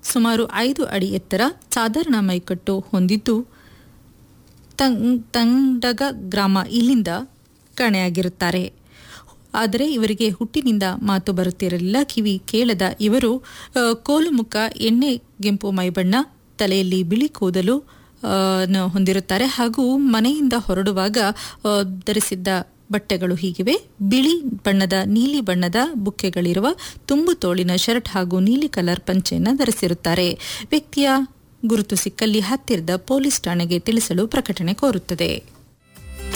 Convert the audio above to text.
ಸುಮಾರು ಐದು ಅಡಿ ಎತ್ತರ ಸಾಧಾರಣ ಮೈಕಟ್ಟು ಹೊಂದಿದ್ದು ತಂ- ತಂಡಗ ಗ್ರಾಮ ಇಲ್ಲಿಂದ ಕಾಣೆಯಾಗಿರುತ್ತಾರೆ ಆದರೆ ಇವರಿಗೆ ಹುಟ್ಟಿನಿಂದ ಮಾತು ಬರುತ್ತಿರಲಿಲ್ಲ ಕಿವಿ ಕೇಳದ ಇವರು ಆ, ಕೋಲು ಮುಖ ಎಣ್ಣೆ ಕೆಂಪು ಮೈಬಣ್ಣ ತಲೆಯಲ್ಲಿ ಬಿಳಿ ಕೂದಲು ಆ, ನ ಹೊಂದಿರುತ್ತಾರೆ ಹಾಗೂ ಮನೆಯಿಂದ ಹೊರಡುವಾಗ ಆ, ಧರಿಸಿದ್ದ ಬಟ್ಟೆಗಳು ಹೀಗಿವೆ ಬಿಳಿ ಬಣ್ಣದ ನೀಲಿ ಬಣ್ಣದ ಬುಕ್ಕೆಗಳಿರುವ ತುಂಬು ತೋಳಿನ ಶರ್ಟ್ ಹಾಗೂ ನೀಲಿ ಕಲರ್ ಪಂಚೆಯನ್ನು ಧರಿಸಿರುತ್ತಾರೆ ವ್ಯಕ್ತಿಯ ಗುರುತು ಸಿಕ್ಕಲ್ಲಿ ಹತ್ತಿರದ ಪೊಲೀಸ್ ಠಾಣೆಗೆ ತಿಳಿಸಲು ಪ್ರಕಟಣೆ ಕೋರುತ್ತದೆ